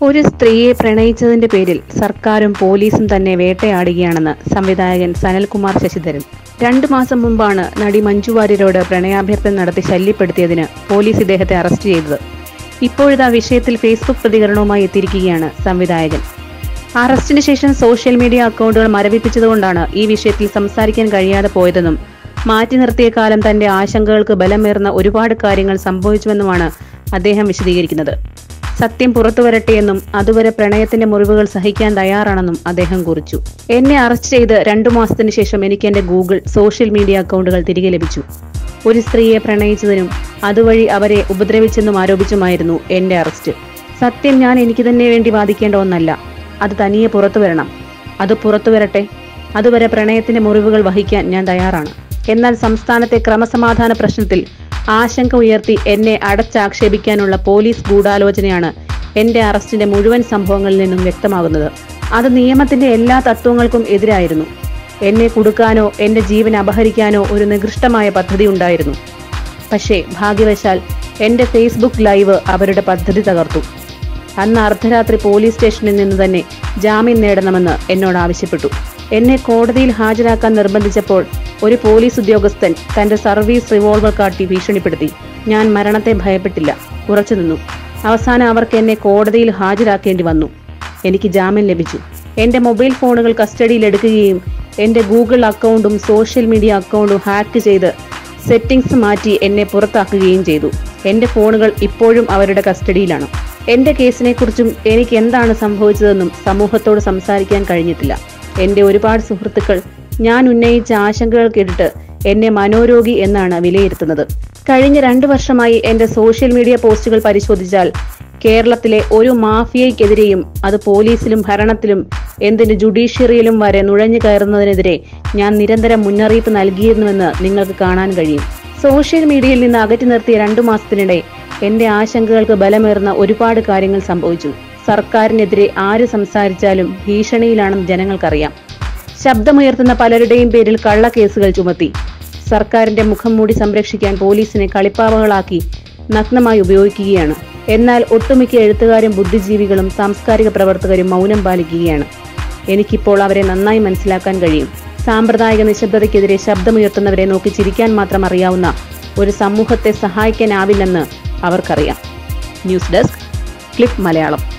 ഒരു സ്ത്രീയെ പ്രണയിച്ചതിന്റെ പേരിൽ സർക്കാരും പോലീസും തന്നെ വേട്ടയാടുകയാണെന്ന് സംവിധായകൻ സനൽകുമാർ ശശിധരൻ രണ്ടു മാസം മുമ്പാണ് നടി മഞ്ജു വാര്യരോട് പ്രണയാഭ്യർത്ഥന നടത്തി ശല്യപ്പെടുത്തിയതിന് പോലീസ് ഇദ്ദേഹത്തെ അറസ്റ്റ് ചെയ്തത് ഇപ്പോഴിതാ വിഷയത്തിൽ ഫേസ്ബുക്ക് പ്രതികരണവുമായി എത്തിയിരിക്കുകയാണ് സംവിധായകൻ അറസ്റ്റിന് ശേഷം സോഷ്യൽ മീഡിയ അക്കൗണ്ടുകൾ മരവിപ്പിച്ചതുകൊണ്ടാണ് ഈ വിഷയത്തിൽ സംസാരിക്കാൻ കഴിയാതെ പോയതെന്നും മാറ്റി നിർത്തിയ കാലം തന്റെ ആശങ്കകൾക്ക് ബലമേറുന്ന ഒരുപാട് കാര്യങ്ങൾ സംഭവിച്ചുവെന്നുമാണ് അദ്ദേഹം വിശദീകരിക്കുന്നത് സത്യം പുറത്തു വരട്ടെയെന്നും അതുവരെ പ്രണയത്തിന്റെ മുറിവുകൾ സഹിക്കാൻ തയ്യാറാണെന്നും അദ്ദേഹം കുറിച്ചു എന്നെ അറസ്റ്റ് ചെയ്ത് രണ്ടു മാസത്തിന് ശേഷം എനിക്ക് എന്റെ ഗൂഗിൾ സോഷ്യൽ മീഡിയ അക്കൗണ്ടുകൾ തിരികെ ലഭിച്ചു ഒരു സ്ത്രീയെ പ്രണയിച്ചതിനും അതുവഴി അവരെ ഉപദ്രവിച്ചെന്നും ആരോപിച്ചുമായിരുന്നു എന്റെ അറസ്റ്റ് സത്യം ഞാൻ എനിക്ക് തന്നെ വേണ്ടി വാദിക്കേണ്ട ഒന്നല്ല അത് തനിയെ പുറത്തു വരണം അത് പുറത്തു വരട്ടെ അതുവരെ പ്രണയത്തിന്റെ മുറിവുകൾ വഹിക്കാൻ ഞാൻ തയ്യാറാണ് എന്നാൽ സംസ്ഥാനത്തെ ക്രമസമാധാന പ്രശ്നത്തിൽ ആശങ്ക ഉയർത്തി എന്നെ അടച്ചാക്ഷേപിക്കാനുള്ള പോലീസ് ഗൂഢാലോചനയാണ് എന്റെ അറസ്റ്റിന്റെ മുഴുവൻ സംഭവങ്ങളിൽ നിന്നും വ്യക്തമാകുന്നത് അത് നിയമത്തിന്റെ എല്ലാ തത്വങ്ങൾക്കും എതിരായിരുന്നു എന്നെ കുടുക്കാനോ എന്റെ ജീവൻ അപഹരിക്കാനോ ഒരു നികൃഷ്ടമായ പദ്ധതി ഉണ്ടായിരുന്നു പക്ഷേ ഭാഗ്യവശാൽ എന്റെ ഫേസ്ബുക്ക് ലൈവ് അവരുടെ പദ്ധതി തകർത്തു അന്ന് അർദ്ധരാത്രി പോലീസ് സ്റ്റേഷനിൽ നിന്ന് തന്നെ ജാമ്യം നേടണമെന്ന് എന്നോട് ആവശ്യപ്പെട്ടു എന്നെ കോടതിയിൽ ഹാജരാക്കാൻ നിർബന്ധിച്ചപ്പോൾ ഒരു പോലീസ് ഉദ്യോഗസ്ഥൻ തന്റെ സർവീസ് റിവോൾവർ കാട്ടി ഭീഷണിപ്പെടുത്തി ഞാൻ മരണത്തെ ഭയപ്പെട്ടില്ല ഉറച്ചു നിന്നു അവസാനം അവർക്ക് എന്നെ കോടതിയിൽ ഹാജരാക്കേണ്ടി വന്നു എനിക്ക് ജാമ്യം ലഭിച്ചു എന്റെ മൊബൈൽ ഫോണുകൾ കസ്റ്റഡിയിൽ എടുക്കുകയും എന്റെ ഗൂഗിൾ അക്കൗണ്ടും സോഷ്യൽ മീഡിയ അക്കൗണ്ടും ഹാക്ക് ചെയ്ത് സെറ്റിംഗ്സ് മാറ്റി എന്നെ പുറത്താക്കുകയും ചെയ്തു എന്റെ ഫോണുകൾ ഇപ്പോഴും അവരുടെ കസ്റ്റഡിയിലാണ് എന്റെ കേസിനെ കുറിച്ചും എനിക്ക് എന്താണ് സംഭവിച്ചതെന്നും സമൂഹത്തോട് സംസാരിക്കാൻ കഴിഞ്ഞിട്ടില്ല എന്റെ ഒരുപാട് സുഹൃത്തുക്കൾ ഞാൻ ഉന്നയിച്ച ആശങ്കകൾ കേട്ടിട്ട് എന്നെ മനോരോഗി എന്നാണ് വിലയിരുത്തുന്നത് കഴിഞ്ഞ രണ്ടു വർഷമായി എന്റെ സോഷ്യൽ മീഡിയ പോസ്റ്റുകൾ പരിശോധിച്ചാൽ കേരളത്തിലെ ഒരു മാഫിയയ്ക്കെതിരെയും അത് പോലീസിലും ഭരണത്തിലും എന്തിന് ജുഡീഷ്യറിയിലും വരെ നുഴഞ്ഞു കയറുന്നതിനെതിരെ ഞാൻ നിരന്തരം മുന്നറിയിപ്പ് നൽകിയിരുന്നുവെന്ന് നിങ്ങൾക്ക് കാണാൻ കഴിയും സോഷ്യൽ മീഡിയയിൽ നിന്ന് അകറ്റി നിർത്തിയ രണ്ടു മാസത്തിനിടെ എന്റെ ആശങ്കകൾക്ക് ബലമേറുന്ന ഒരുപാട് കാര്യങ്ങൾ സംഭവിച്ചു സർക്കാരിനെതിരെ ആര് സംസാരിച്ചാലും ഭീഷണിയിലാണെന്ന് ജനങ്ങൾക്കറിയാം ശബ്ദമുയർത്തുന്ന പലരുടെയും പേരിൽ കള്ളക്കേസുകൾ ചുമത്തി സർക്കാരിന്റെ മുഖം മൂടി സംരക്ഷിക്കാൻ പോലീസിനെ കളിപ്പാവകളാക്കി നഗ്നമായി ഉപയോഗിക്കുകയാണ് എന്നാൽ ഒട്ടുമിക്ക എഴുത്തുകാരും ബുദ്ധിജീവികളും സാംസ്കാരിക പ്രവർത്തകരും മൗനം പാലിക്കുകയാണ് എനിക്കിപ്പോൾ അവരെ നന്നായി മനസ്സിലാക്കാൻ കഴിയും സാമ്പ്രദായിക നിശബ്ദതയ്ക്കെതിരെ ശബ്ദമുയർത്തുന്നവരെ നോക്കി ചിരിക്കാൻ മാത്രം അറിയാവുന്ന ഒരു സമൂഹത്തെ സഹായിക്കാനാവില്ലെന്ന് അവർക്കറിയാം ന്യൂസ് ഡെസ്ക് ക്ലിപ്പ് മലയാളം